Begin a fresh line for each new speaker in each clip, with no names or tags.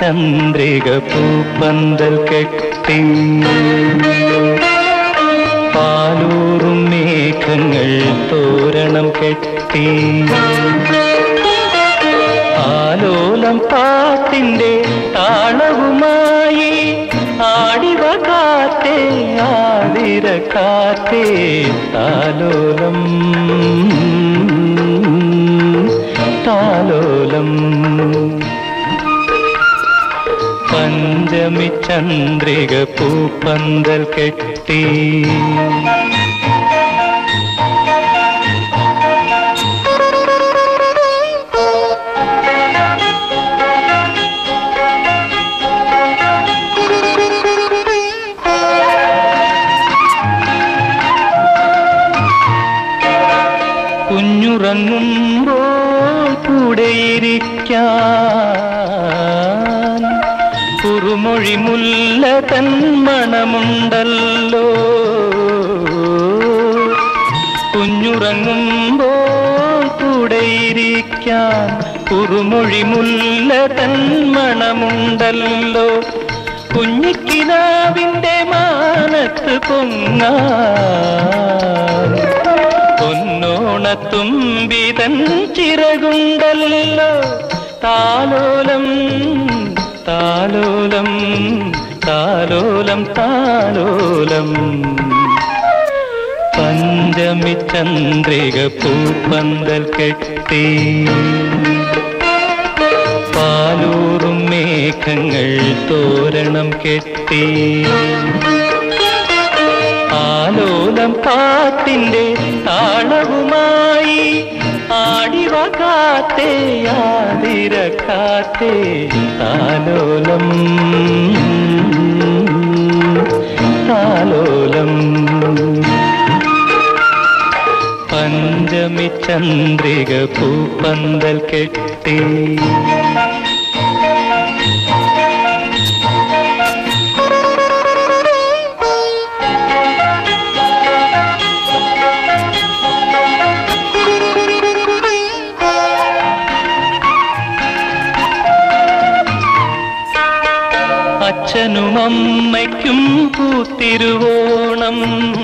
ചന്ദ്രിക പൂപ്പന്തൽ കെട്ടി പാലൂറും മേഘങ്ങൾ തോരണം കെട്ടി ആലോലം പാട്ടിന്റെ താളവുമായി ആടിവ കാറ്റേ ആതിര കാറ്റേ താലോലം താലോലം പഞ്ചമി ചന്ദ്രിക പൂപ്പന്തൽ കെട്ടി കുഞ്ഞുറങ്ങുമ്പോൾ കൂടെയിരിക്കാൻ കുറുമൊഴി മുല്ല തൻ മണമുണ്ടല്ലോ കുഞ്ഞുറങ്ങുമ്പോൾ കൂടെയിരിക്കാൻ കുറുമൊഴി മുല്ല തൻ മണമുണ്ടല്ലോ കുഞ്ഞിക്കിനാവിന്റെ മാനത്ത് പൊങ്ങാൻ പൊന്നോണത്തുമ്പിതൻ ചിറകുണ്ടല്ലോ താലോലം താലോലം താലോലം താലോലം പഞ്ചമി ചന്ദ്രിക പൂപ്പന്തൽ കെട്ടി പാലൂറും മേഘങ്ങൾ തോരണം കെട്ടി ആലോലം പാട്ടിന്റെ താളവുമായി ആടിവ കാത്തേ ആതിര കാത്തേ താലോലം താലോലം പഞ്ചമി ചന്ദ്രിക പൂപ്പന്തൽ കെട്ടി അച്ഛനും അമ്മയ്ക്കും പൂത്തിരുവോണം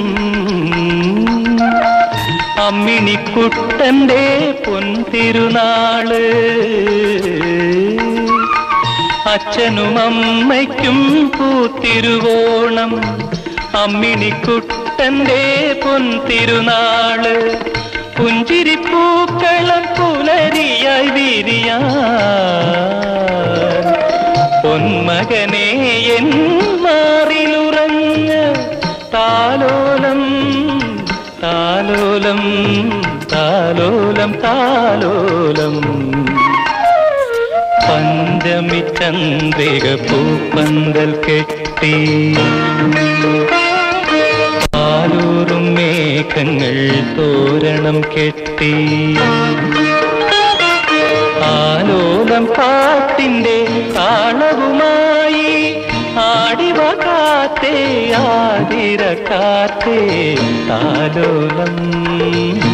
അമ്മിണിക്കുട്ടന്റെ പൊൻതിരുനാള് അച്ഛനും അമ്മയ്ക്കും പൂത്തിരുവോണം അമ്മിണിക്കുട്ടന്റെ പൊൻതിരുനാള് പുഞ്ചിരിപ്പൂക്കളം പുലരിയായി വിരിയാൻ പൊന്മകനെ എൻ മാറിലുറങ്ങ് താലോലം താലോലം താലോലം താലോലം പഞ്ചമി ചന്ദ്രിക പൂപ്പന്തൽ കെട്ടി പാലൂറും മേഘങ്ങൾ തോരണം കെട്ടി ആലോലം പാട്ടിന്റെ താളവുമായി ആടിവ കാത്തേ ആതിര കാത്തേ താലോലം